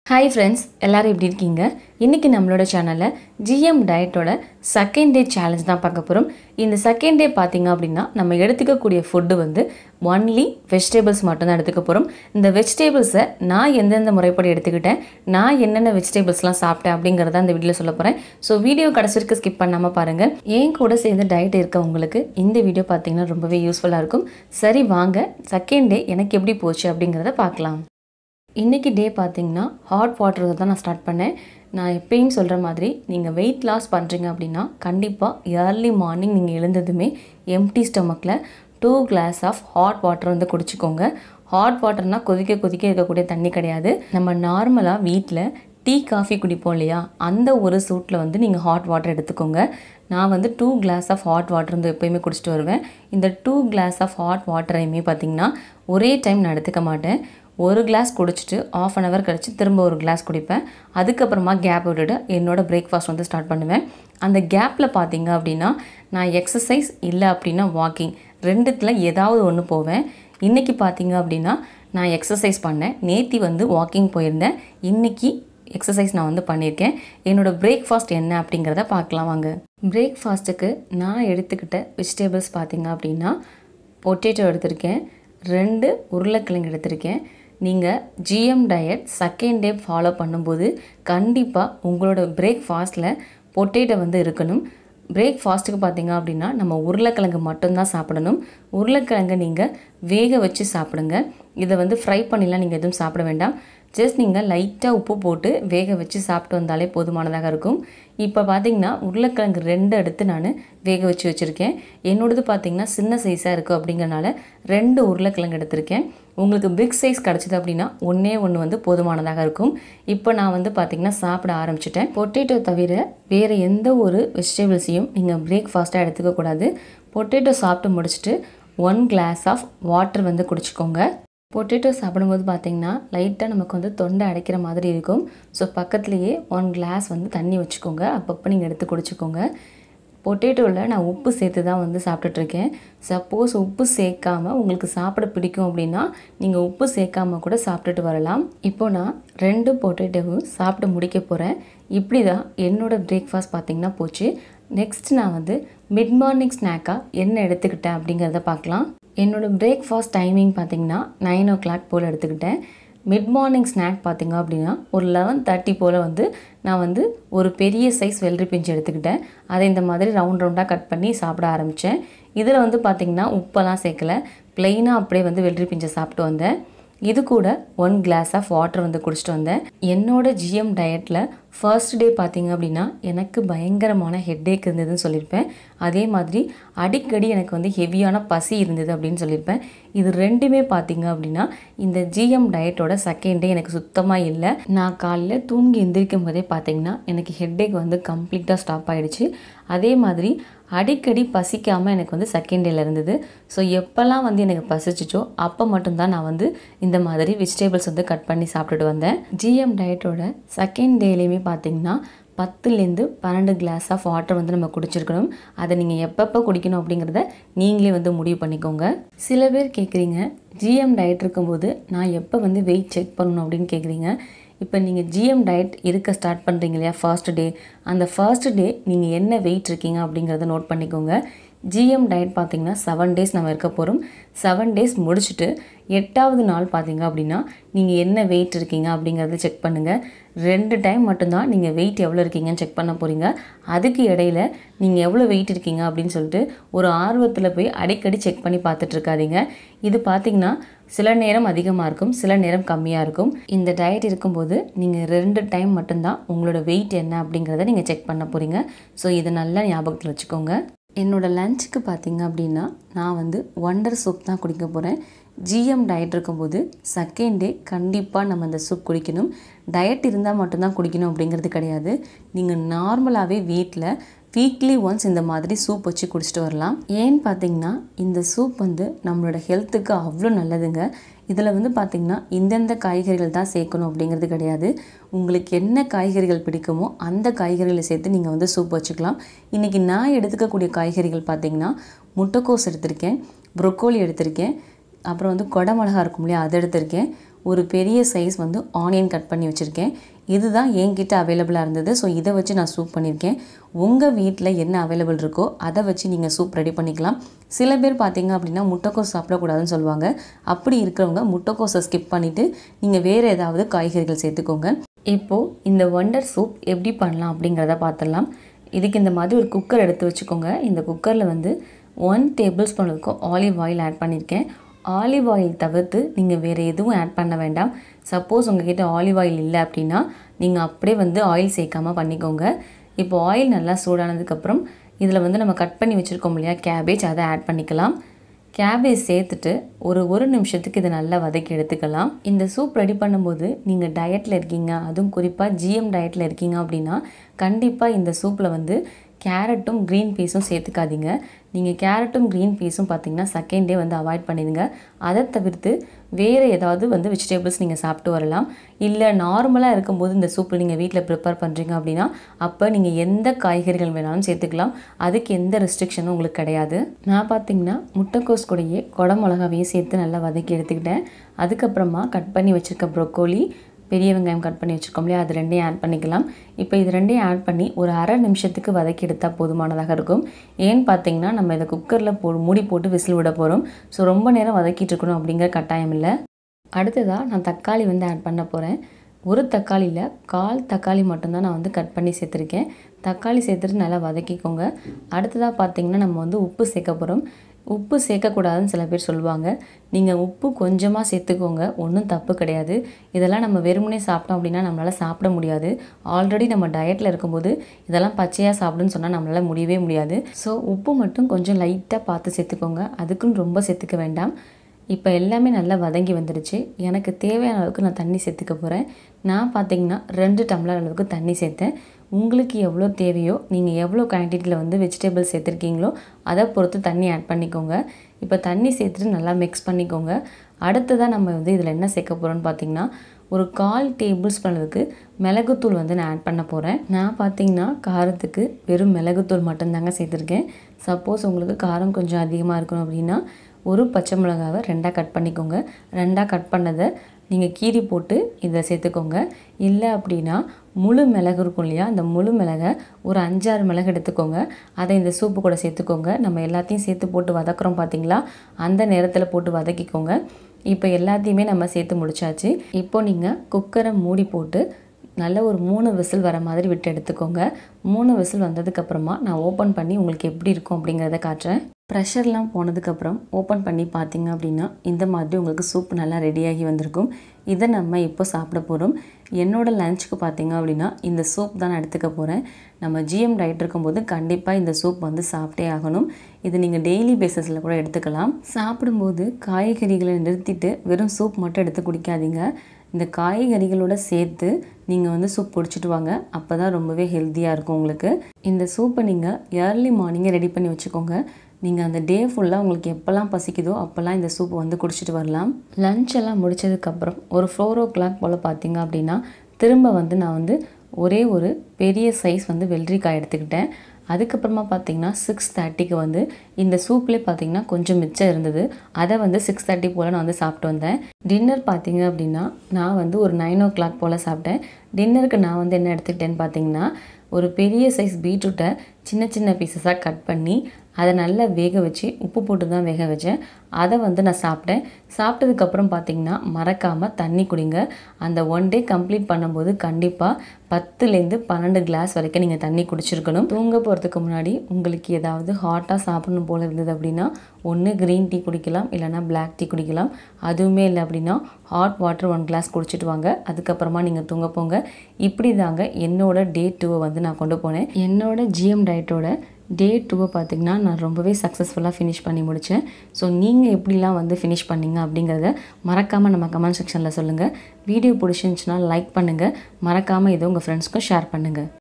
hi friends எல்லாரும் எப்படி இருக்கீங்க இன்றைக்கி நம்மளோட சேனலில் ஜிஎம் டயட்டோட செகண்ட் டே சேலஞ்ச் தான் பார்க்க போகிறோம் இந்த செகண்ட் டே பார்த்தீங்க அப்படின்னா நம்ம எடுத்துக்கக்கூடிய ஃபுட்டு வந்து ஒன்லி வெஜிடபிள்ஸ் மட்டும்தான் எடுத்துக்க போகிறோம் இந்த வெஜிடபிள்ஸை நான் எந்தெந்த முறைப்படி எடுத்துக்கிட்டேன் நான் என்னென்ன வெஜிடபிள்ஸ்லாம் சாப்பிட்டேன் அப்படிங்கிறத அந்த வீடியோவில் சொல்ல போகிறேன் ஸோ வீடியோ கடைசி வரைக்கும் ஸ்கிப் பண்ணாமல் பாருங்கள் என் கூட சேர்ந்து டயட் இருக்கவங்களுக்கு இந்த வீடியோ பார்த்தீங்கன்னா ரொம்பவே யூஸ்ஃபுல்லாக இருக்கும் சரி வாங்க செகண்ட் டே எனக்கு எப்படி போச்சு அப்படிங்கிறத பார்க்கலாம் இன்றைக்கி டே பார்த்தீங்கன்னா ஹாட் வாட்டர் தான் நான் ஸ்டார்ட் பண்ணேன் நான் எப்பயும் சொல்கிற மாதிரி நீங்கள் வெயிட் லாஸ் பண்ணுறீங்க அப்படின்னா கண்டிப்பாக ஏர்லி மார்னிங் நீங்கள் எழுந்ததுமே எம்டி ஸ்டொமக்கில் two glass of hot water வந்து குடிச்சிக்கோங்க ஹாட் வாட்டர்னால் கொதிக்க கொதிக்க இருக்கக்கூடிய தண்ணி கிடையாது நம்ம நார்மலாக வீட்டில் டீ காஃபி குடிப்போம் இல்லையா அந்த ஒரு சூட்டில் வந்து நீங்கள் ஹாட் வாட்டர் எடுத்துக்கோங்க நான் வந்து two glass of hot water வந்து எப்போயுமே குடிச்சிட்டு வருவேன் இந்த டூ கிளாஸ் ஆஃப் ஹாட் வாட்டரையுமே பார்த்திங்கன்னா ஒரே டைம் நான் எடுத்துக்க மாட்டேன் ஒரு கிளாஸ் குடிச்சிட்டு ஆஃப் அன் ஹவர் கழிச்சு திரும்ப ஒரு கிளாஸ் குடிப்பேன் அதுக்கப்புறமா கேப் விட்டுட்டு என்னோடய பிரேக்ஃபாஸ்ட் வந்து ஸ்டார்ட் பண்ணுவேன் அந்த கேப்பில் பார்த்தீங்க அப்படின்னா நான் எக்ஸசைஸ் இல்லை அப்படின்னா வாக்கிங் ரெண்டுத்தில் ஏதாவது ஒன்று போவேன் இன்றைக்கி பார்த்தீங்க அப்படின்னா நான் எக்ஸசைஸ் பண்ணேன் நேத்தி வந்து வாக்கிங் போயிருந்தேன் இன்றைக்கி எக்ஸசைஸ் நான் வந்து பண்ணியிருக்கேன் என்னோடய பிரேக்ஃபாஸ்ட் என்ன அப்படிங்கிறத பார்க்கலாம் வாங்க பிரேக்ஃபாஸ்ட்டுக்கு நான் எடுத்துக்கிட்ட வெஜிடபிள்ஸ் பார்த்தீங்க அப்படின்னா பொட்டேட்டோ எடுத்திருக்கேன் ரெண்டு உருளைக்கிழங்கு எடுத்திருக்கேன் நீங்கள் GM diet second day follow பண்ணும்போது கண்டிப்பாக உங்களோட பிரேக்ஃபாஸ்ட்டில் பொட்டேட்டோ வந்து இருக்கணும் பிரேக்ஃபாஸ்ட்டுக்கு பார்த்தீங்க அப்படின்னா நம்ம உருளைக்கிழங்கு மட்டும்தான் சாப்பிடணும் உருளைக்கிழங்கை நீங்கள் வேக வச்சு சாப்பிடுங்க இதை வந்து ஃப்ரை பண்ணிலாம் நீங்கள் எதுவும் சாப்பிட வேண்டாம் ஜஸ்ட் நீங்கள் லைட்டாக உப்பு போட்டு வேக வச்சு சாப்பிட்டு வந்தாலே போதுமானதாக இருக்கும் இப்போ பார்த்தீங்கன்னா உருளைக்கிழங்கு ரெண்டு எடுத்து நான் வேக வச்சு வச்சுருக்கேன் என்னோடது பார்த்தீங்கன்னா சின்ன சைஸாக இருக்குது அப்படிங்கிறனால ரெண்டு உருளைக்கிழங்கு எடுத்திருக்கேன் உங்களுக்கு பிக் சைஸ் கிடச்சிது அப்படின்னா ஒன்றே ஒன்று வந்து போதுமானதாக இருக்கும் இப்போ நான் வந்து பார்த்திங்கன்னா சாப்பிட ஆரம்பிச்சிட்டேன் பொட்டேட்டோ தவிர வேறு எந்த ஒரு வெஜிடபிள்ஸையும் நீங்கள் பிரேக்ஃபாஸ்ட்டாக எடுத்துக்கக்கூடாது பொட்டேட்டோ சாப்பிட்டு முடிச்சுட்டு ஒன் கிளாஸ் ஆஃப் வாட்டர் வந்து குடிச்சிக்கோங்க பொட்டேட்டோ சாப்பிடும்போது பார்த்திங்கன்னா லைட்டாக நமக்கு வந்து தொண்டை அடைக்கிற மாதிரி இருக்கும் ஸோ பக்கத்துலேயே ஒன் கிளாஸ் வந்து தண்ணி வச்சுக்கோங்க அப்பப்போ நீங்கள் எடுத்து குடிச்சிக்கோங்க பொட்டேட்டோவில் நான் உப்பு சேர்த்து தான் வந்து சாப்பிட்டுட்ருக்கேன் சப்போஸ் உப்பு சேர்க்காம உங்களுக்கு சாப்பிட பிடிக்கும் அப்படின்னா நீங்கள் உப்பு சேர்க்காம கூட சாப்பிட்டுட்டு வரலாம் இப்போ நான் ரெண்டு பொட்டேட்டோவும் சாப்பிட்டு முடிக்க போகிறேன் இப்படி தான் என்னோடய பிரேக்ஃபாஸ்ட் பார்த்திங்கன்னா போச்சு நெக்ஸ்ட் நான் வந்து மிட் மார்னிங் ஸ்நாக்காக என்ன எடுத்துக்கிட்டேன் அப்படிங்கிறத பார்க்கலாம் என்னோடய பிரேக்ஃபாஸ்ட் டைமிங் பார்த்திங்கன்னா நைன் ஓ கிளாக் போல் எடுத்துக்கிட்டேன் மிட் மார்னிங் ஸ்நாக் பார்த்திங்க அப்படின்னா ஒரு லெவன் தேர்ட்டி போல் வந்து நான் வந்து ஒரு பெரிய சைஸ் வெள்ளரி பிஞ்சு எடுத்துக்கிட்டேன் அதை இந்த மாதிரி ரவுண்ட் ரவுண்டாக கட் பண்ணி சாப்பிட ஆரம்பித்தேன் இதில் வந்து பார்த்திங்கன்னா உப்பெல்லாம் சேர்க்கல ப்ளெயினாக அப்படியே வந்து வெள்ளரி பிஞ்சை சாப்பிட்டு வந்தேன் இது கூட ஒன் கிளாஸ் ஆஃப் வாட்டர் வந்து குடிச்சிட்டு வந்தேன் என்னோட ஜிஎம் டயட்டில் ஃபர்ஸ்ட் டே பார்த்தீங்க அப்படின்னா எனக்கு பயங்கரமான ஹெட்டேக் இருந்ததுன்னு சொல்லியிருப்பேன் அதே மாதிரி அடிக்கடி எனக்கு வந்து ஹெவியான பசி இருந்தது அப்படின்னு சொல்லியிருப்பேன் இது ரெண்டுமே பார்த்தீங்க அப்படின்னா இந்த ஜிஎம் டயட்டோட செகண்ட் டே எனக்கு சுத்தமாக இல்லை நான் காலையில் தூங்கி எந்திரிக்கும் போதே பார்த்தீங்கன்னா எனக்கு ஹெட்டேக் வந்து கம்ப்ளீட்டாக ஸ்டாப் ஆகிடுச்சு அதே மாதிரி அடிக்கடி பசிக்காமல் எனக்கு வந்து செகண்ட் டேல இருந்தது ஸோ எப்போல்லாம் வந்து எனக்கு பசிச்சிச்சோ அப்போ மட்டும்தான் நான் வந்து இந்த மாதிரி வெஜிடபிள்ஸ் வந்து கட் பண்ணி சாப்பிட்டுட்டு வந்தேன் ஜிஎம் டயட்டோட செகண்ட் டேலேயுமே பார்த்தீங்கன்னா பத்துலேருந்து பன்னெண்டு கிளாஸ் ஆஃப் வாட்டர் வந்து நம்ம குடிச்சிருக்கணும் அதை நீங்கள் எப்பப்போ குடிக்கணும் அப்படிங்கிறத நீங்களே வந்து முடிவு பண்ணிக்கோங்க சில பேர் கேட்குறீங்க ஜிஎம் டயட் இருக்கும்போது நான் எப்போ வந்து வெயிட் செக் பண்ணணும் அப்படின்னு கேட்குறீங்க இப்போ நீங்கள் ஜிஎம் டயட் இருக்க ஸ்டார்ட் பண்ணுறீங்க இல்லையா ஃபர்ஸ்ட் டே அந்த ஃபர்ஸ்ட் டே நீங்கள் என்ன வெயிட் இருக்கீங்க அப்படிங்கிறத நோட் பண்ணிக்கோங்க ஜிஎம் டயட் பார்த்திங்கன்னா செவன் டேஸ் நம்ம இருக்க போகிறோம் செவன் டேஸ் முடிச்சுட்டு எட்டாவது நாள் பார்த்தீங்க அப்படின்னா நீங்கள் என்ன வெயிட் இருக்கீங்க அப்படிங்கிறத செக் பண்ணுங்கள் ரெண்டு டைம் மட்டும்தான் நீங்கள் வெயிட் எவ்வளோ இருக்கீங்கன்னு செக் பண்ண போகிறீங்க அதுக்கு இடையில நீங்கள் எவ்வளோ வெயிட் இருக்கீங்க அப்படின்னு சொல்லிட்டு ஒரு ஆர்வத்தில் போய் அடிக்கடி செக் பண்ணி பார்த்துட்ருக்காதீங்க இது பார்த்திங்கன்னா சில நேரம் அதிகமாக இருக்கும் சில நேரம் கம்மியாக இருக்கும் இந்த டயட் இருக்கும்போது நீங்கள் ரெண்டு டைம் மட்டும்தான் உங்களோட வெயிட் என்ன அப்படிங்கிறத நீங்கள் செக் பண்ண போகிறீங்க ஸோ இதை நல்லா ஞாபகத்தில் வச்சுக்கோங்க என்னோடய லஞ்சுக்கு பார்த்தீங்க அப்படின்னா நான் வந்து ஒண்டர் சூப் தான் குடிக்க போகிறேன் ஜிஎம் டயட் இருக்கும்போது செகண்ட் டே கண்டிப்பாக நம்ம அந்த சூப் குடிக்கணும் டயட் இருந்தால் மட்டும்தான் குடிக்கணும் அப்படிங்கிறது கிடையாது நீங்கள் நார்மலாகவே வீட்டில் வீக்லி ஒன்ஸ் இந்த மாதிரி சூப் வச்சு குடிச்சிட்டு வரலாம் ஏன்னு பார்த்தீங்கன்னா இந்த சூப் வந்து நம்மளோட ஹெல்த்துக்கு அவ்வளோ நல்லதுங்க இதில் வந்து பார்த்திங்கன்னா இந்தந்த காய்கறிகள் தான் சேர்க்கணும் அப்படிங்கிறது கிடையாது உங்களுக்கு என்ன காய்கறிகள் பிடிக்குமோ அந்த காய்கறிகளை சேர்த்து நீங்கள் வந்து சூப் வச்சுக்கலாம் இன்றைக்கி நான் எடுத்துக்கக்கூடிய காய்கறிகள் பார்த்திங்கன்னா முட்டைக்கோஸ் எடுத்திருக்கேன் ப்ரொக்கோலி எடுத்திருக்கேன் அப்புறம் வந்து கொடை மிளகா இருக்கும் இல்லையா அதை எடுத்திருக்கேன் ஒரு பெரிய சைஸ் வந்து ஆனியன் கட் பண்ணி வச்சுருக்கேன் இதுதான் என்கிட்ட அவைலபிளாக இருந்தது ஸோ இதை வச்சு நான் சூப் பண்ணியிருக்கேன் உங்கள் வீட்டில் என்ன அவைலபிள் இருக்கோ அதை வச்சு நீங்கள் சூப் ரெடி பண்ணிக்கலாம் சில பேர் பார்த்தீங்க அப்படின்னா முட்டைக்கோஸ் சாப்பிடக்கூடாதுன்னு சொல்லுவாங்க அப்படி இருக்கிறவங்க முட்டைக்கோஸை ஸ்கிப் பண்ணிவிட்டு நீங்கள் வேறு ஏதாவது காய்கறிகள் சேர்த்துக்கோங்க இப்போது இந்த ஒண்டர் சூப் எப்படி பண்ணலாம் அப்படிங்கிறத பார்த்துடலாம் இதுக்கு இந்த மாதிரி ஒரு குக்கர் எடுத்து வச்சுக்கோங்க இந்த குக்கரில் வந்து ஒன் டேபிள் ஸ்பூன் இருக்கும் ஆலிவ் ஆயில் ஆட் பண்ணியிருக்கேன் ஆலிவ் ஆயில் தவிர்த்து நீங்கள் வேறு எதுவும் ஆட் பண்ண வேண்டாம் சப்போஸ் உங்ககிட்ட ஆலிவ் ஆயில் இல்லை அப்படின்னா நீங்கள் அப்படியே வந்து ஆயில் சேர்க்காம பண்ணிக்கோங்க இப்போ ஆயில் நல்லா சூடானதுக்கப்புறம் இதில் வந்து நம்ம கட் பண்ணி வச்சுருக்கோம் இல்லையா கேபேஜ் அதை ஆட் பண்ணிக்கலாம் கேபேஜ் சேர்த்துட்டு ஒரு ஒரு நிமிஷத்துக்கு இதை நல்லா வதக்கி எடுத்துக்கலாம் இந்த சூப் ரெடி பண்ணும்போது நீங்கள் டயட்டில் இருக்கீங்க அதுவும் குறிப்பாக ஜிஎம் டயட்டில் இருக்கீங்க அப்படின்னா கண்டிப்பாக இந்த சூப்பில் வந்து கேரட்டும் க்ரீன் பீஸும் சேர்த்துக்காதீங்க நீங்கள் கேரட்டும் க்ரீன் பீஸும் பார்த்தீங்கன்னா செகண்ட் டே வந்து அவாய்ட் பண்ணிடுங்க அதை தவிர்த்து வேறு ஏதாவது வந்து வெஜிடபிள்ஸ் நீங்கள் சாப்பிட்டு வரலாம் இல்லை நார்மலாக இருக்கும்போது இந்த சூப்பில் நீங்கள் வீட்டில் ப்ரிப்பேர் பண்ணுறீங்க அப்படின்னா அப்போ நீங்கள் எந்த காய்கறிகள் வேணாலும் சேர்த்துக்கலாம் அதுக்கு எந்த ரெஸ்ட்ரிக்ஷனும் உங்களுக்கு கிடையாது நான் பார்த்தீங்கன்னா முட்டைக்கோஸ் கூடயே குடமிளகாவையும் சேர்த்து நல்லா வதக்கி எடுத்துக்கிட்டேன் அதுக்கப்புறமா கட் பண்ணி வச்சுருக்க ப்ரொக்கோலி பெரிய வெங்காயம் கட் பண்ணி வச்சுருக்கோம் இல்லையா அது ரெண்டையும் ஆட் பண்ணிக்கலாம் இப்போ இது ரெண்டையும் ஆட் பண்ணி ஒரு அரை நிமிஷத்துக்கு வதக்கி எடுத்தால் போதுமானதாக இருக்கும் ஏன்னு பார்த்தீங்கன்னா நம்ம இதை குக்கரில் போ மூடி போட்டு விசில் விட போகிறோம் ஸோ ரொம்ப நேரம் வதக்கிட்டு இருக்கணும் அப்படிங்கிற கட்டாயம் இல்லை அடுத்ததாக நான் தக்காளி வந்து ஆட் பண்ண போகிறேன் ஒரு தக்காளியில் கால் தக்காளி மட்டும்தான் நான் வந்து கட் பண்ணி சேர்த்துருக்கேன் தக்காளி சேர்த்துட்டு நல்லா வதக்கிக்கோங்க அடுத்ததாக பார்த்தீங்கன்னா நம்ம வந்து உப்பு சேர்க்க போகிறோம் உப்பு சேர்க்கக்கூடாதுன்னு சில பேர் சொல்லுவாங்க நீங்கள் உப்பு கொஞ்சமாக சேர்த்துக்கோங்க ஒன்றும் தப்பு கிடையாது இதெல்லாம் நம்ம வெறுமனே சாப்பிட்டோம் அப்படின்னா நம்மளால் சாப்பிட முடியாது ஆல்ரெடி நம்ம டயட்டில் இருக்கும்போது இதெல்லாம் பச்சையாக சாப்பிடுன்னு சொன்னால் நம்மளால் முடியவே முடியாது ஸோ உப்பு மட்டும் கொஞ்சம் லைட்டாக பார்த்து சேர்த்துக்கோங்க அதுக்குன்னு ரொம்ப சேர்த்துக்க வேண்டாம் இப்போ எல்லாமே நல்லா வதங்கி வந்துடுச்சு எனக்கு தேவையான அளவுக்கு நான் தண்ணி சேர்த்துக்க போகிறேன் நான் பார்த்தீங்கன்னா ரெண்டு டம்ளர் அளவுக்கு தண்ணி சேர்த்தேன் உங்களுக்கு எவ்வளோ தேவையோ நீங்கள் எவ்வளோ குவான்டிட்டியில் வந்து வெஜிடபிள்ஸ் சேர்த்துருக்கீங்களோ அதை பொறுத்து தண்ணி ஆட் பண்ணிக்கோங்க இப்போ தண்ணி சேர்த்துட்டு நல்லா மிக்ஸ் பண்ணிக்கோங்க அடுத்ததாக நம்ம வந்து இதில் என்ன சேர்க்க போகிறோம்னு பார்த்தீங்கன்னா ஒரு கால் டேபிள் ஸ்பூன் அளவுக்கு மிளகுத்தூள் வந்து நான் ஆட் பண்ண போகிறேன் நான் பார்த்தீங்கன்னா காரத்துக்கு வெறும் மிளகுத்தூள் மட்டும்தாங்க சேர்த்துருக்கேன் சப்போஸ் உங்களுக்கு காரம் கொஞ்சம் அதிகமாக இருக்கணும் அப்படின்னா ஒரு பச்சை மிளகாவை ரெண்டாக கட் பண்ணிக்கோங்க ரெண்டாக கட் பண்ணதை நீங்கள் கீரி போட்டு இதை சேர்த்துக்கோங்க இல்லை அப்படின்னா முழு மிளகு இருக்கும் இல்லையா அந்த முழு மிளகை ஒரு அஞ்சாறு மிளகு எடுத்துக்கோங்க அதை இந்த சூப்பு கூட சேர்த்துக்கோங்க நம்ம எல்லாத்தையும் சேர்த்து போட்டு வதக்குறோம் பார்த்தீங்களா அந்த நேரத்தில் போட்டு வதக்கிக்கோங்க இப்போ எல்லாத்தையுமே நம்ம சேர்த்து முடிச்சாச்சு இப்போ நீங்கள் குக்கரை மூடி போட்டு நல்ல ஒரு மூணு விசில் வர மாதிரி விட்டு எடுத்துக்கோங்க மூணு விசில் வந்ததுக்கப்புறமா நான் ஓப்பன் பண்ணி உங்களுக்கு எப்படி இருக்கும் அப்படிங்கிறத காட்டுறேன் ப்ரெஷர்லாம் போனதுக்கப்புறம் ஓப்பன் பண்ணி பார்த்தீங்க அப்படின்னா இந்த மாதிரி உங்களுக்கு சூப் நல்லா ரெடியாகி வந்திருக்கும் இதை நம்ம இப்போ சாப்பிட போகிறோம் என்னோட லஞ்சுக்கு பார்த்தீங்க அப்படின்னா இந்த சூப் தான் நான் எடுத்துக்க போகிறேன் நம்ம ஜிஎம் டயட் இருக்கும்போது கண்டிப்பாக இந்த சூப் வந்து சாப்பிட்டே ஆகணும் இது நீங்கள் டெய்லி பேசிஸில் கூட எடுத்துக்கலாம் சாப்பிடும்போது காய்கறிகளை நிறுத்திட்டு வெறும் சூப் மட்டும் எடுத்து குடிக்காதீங்க இந்த காய்கறிகளோட சேர்த்து நீங்கள் வந்து சூப் குடிச்சிட்டு வாங்க அப்போ தான் ரொம்பவே ஹெல்த்தியாக இருக்கும் உங்களுக்கு இந்த சூப்பை நீங்கள் ஏர்லி மார்னிங்கே ரெடி பண்ணி வச்சுக்கோங்க நீங்கள் அந்த டே ஃபுல்லாக உங்களுக்கு எப்போல்லாம் பசிக்குதோ அப்போல்லாம் இந்த சூப் வந்து குடிச்சிட்டு வரலாம் லஞ்ச் எல்லாம் முடிச்சதுக்கப்புறம் ஒரு ஃபோர் ஓ கிளாக் போல் பார்த்தீங்க அப்படின்னா திரும்ப வந்து நான் வந்து ஒரே ஒரு பெரிய சைஸ் வந்து வெள்ளரிக்காய் எடுத்துக்கிட்டேன் அதுக்கப்புறமா பார்த்தீங்கன்னா சிக்ஸ் தேர்ட்டிக்கு வந்து இந்த சூப்லேயே பார்த்தீங்கன்னா கொஞ்சம் மிச்சம் இருந்தது அதை வந்து சிக்ஸ் தேர்ட்டி போல் நான் வந்து சாப்பிட்டு வந்தேன் டின்னர் பார்த்தீங்க அப்படின்னா நான் வந்து ஒரு நைன் ஓ கிளாக் போல் சாப்பிட்டேன் டின்னருக்கு நான் வந்து என்ன எடுத்துக்கிட்டேன்னு பார்த்தீங்கன்னா ஒரு பெரிய சைஸ் பீட்ரூட்டை சின்ன சின்ன பீசஸாக கட் பண்ணி அதை நல்லா வேக வச்சு உப்பு போட்டு தான் வேக வச்சேன் அதை வந்து நான் சாப்பிட்டேன் சாப்பிட்டதுக்கப்புறம் பார்த்தீங்கன்னா மறக்காமல் தண்ணி குடிங்க அந்த ஒன் டே கம்ப்ளீட் பண்ணும்போது கண்டிப்பாக பத்துலேருந்து பன்னெண்டு கிளாஸ் வரைக்கும் நீங்கள் தண்ணி குடிச்சிருக்கணும் தூங்க போகிறதுக்கு முன்னாடி உங்களுக்கு ஏதாவது ஹாட்டாக சாப்பிடணும் போல் இருந்தது அப்படின்னா ஒன்று க்ரீன் டீ குடிக்கலாம் இல்லைனா பிளாக் டீ குடிக்கலாம் அதுவுமே இல்லை அப்படின்னா ஹாட் வாட்டர் ஒன் கிளாஸ் குடிச்சிட்டு வாங்க அதுக்கப்புறமா நீங்கள் தூங்க போங்க இப்படி தாங்க என்னோட டே டூவை வந்து நான் கொண்டு போனேன் என்னோட ஜிஎம் டயட்டோட டே டூவை பார்த்திங்கன்னா நான் ரொம்பவே சக்ஸஸ்ஃபுல்லாக ஃபினிஷ் பண்ணி முடித்தேன் ஸோ நீங்கள் எப்படிலாம் வந்து ஃபினிஷ் பண்ணீங்க அப்படிங்கிறத மறக்காமல் நம்ம கமெண்ட் செக்ஷனில் சொல்லுங்கள் வீடியோ பிடிச்சிருந்துச்சுன்னா லைக் பண்ணுங்கள் மறக்காமல் இதை உங்கள் ஃப்ரெண்ட்ஸ்க்கும் ஷேர் பண்ணுங்கள்